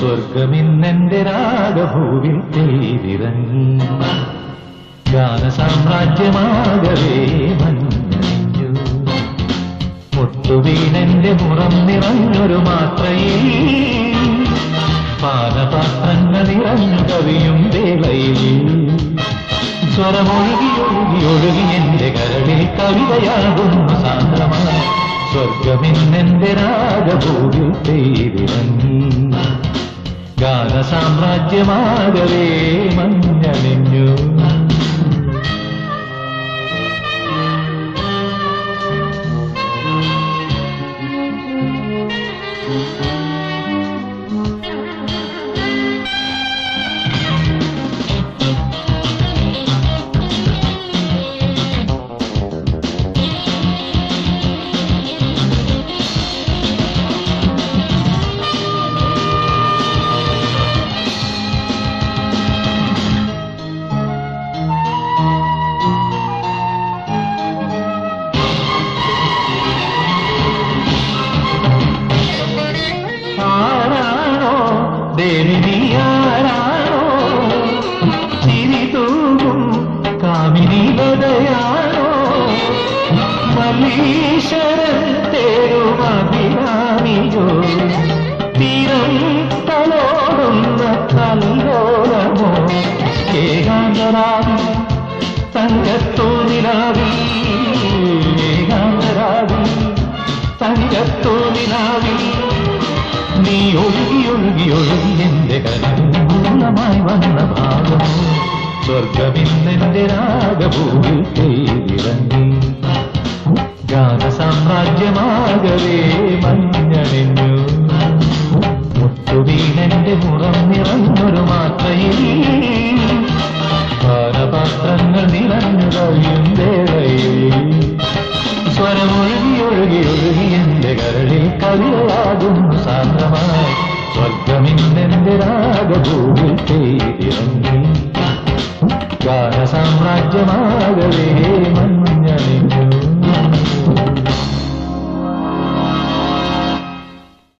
സ്വർഗമിന്നെന്റെ രാഗഭൂവിൽ തേരിറങ്ങി ഗാനസാമ്രാജ്യമാകവേ മഞ്ഞു മുട്ടുവീണെന്റെ മുറം നിറഞ്ഞൊരു മാത്രയിൽ പാനപാത്രങ്ങൾ നിറഞ്ഞു കവിയും വേളയിൽ സ്വരമൊഴുകി ഒഴുകി ഒഴുകി എന്റെ കരളിൽ കവിതയാകുന്നു സാന്ദ്രമായി സ്വർഗമിന്നെന്റെ രാഗഭൂവിൽ തേരിറങ്ങി ഗാനസാമ്രാജ്യമാകവേ മഞ്ഞണിഞ്ഞു ആരാണോ ദേവി ആരാണോ ചിരി തൂകും കാമിനി ലതയാണോ മലീശ്വരൻ തേരും അഭിരാമിയോ തീരം തലോടുന്ന കല്ലോലമോ ഏകാന്തരാവി തങ്കത്തോനിലാവി ഏകാന്തരാവി തങ്കത്തോനിലാവി നീ ഒഴുകി ഒഴുകി ഒഴുകി എന്റെ കലമായി വന്ന ഭാഗം സ്വർഗമിന്നെന്റെ രാഗഭൂമി തേരിറങ്ങി ഗാനസാമ്രാജ്യമാകവേ മഞ്ഞണിഞ്ഞു മുത്തുവീണെന്റെ മുറം നിറഞ്ഞൊരു മാത്രയിൽ പാനപാത്രങ്ങൾ നിറഞ്ഞു കഴിയും വേളയിൽ സ്വരമൊഴുകി ഒഴുകി ഒഴുകി എന്റെ കരളിൽ കവിളയാകുന്നു സാന്ദ്രമായി സ്വർഗമിന്നെന്റെ രാഗഭൂമിൽ തേരിറങ്ങി ഗാനസാമ്രാജ്യമാകവേ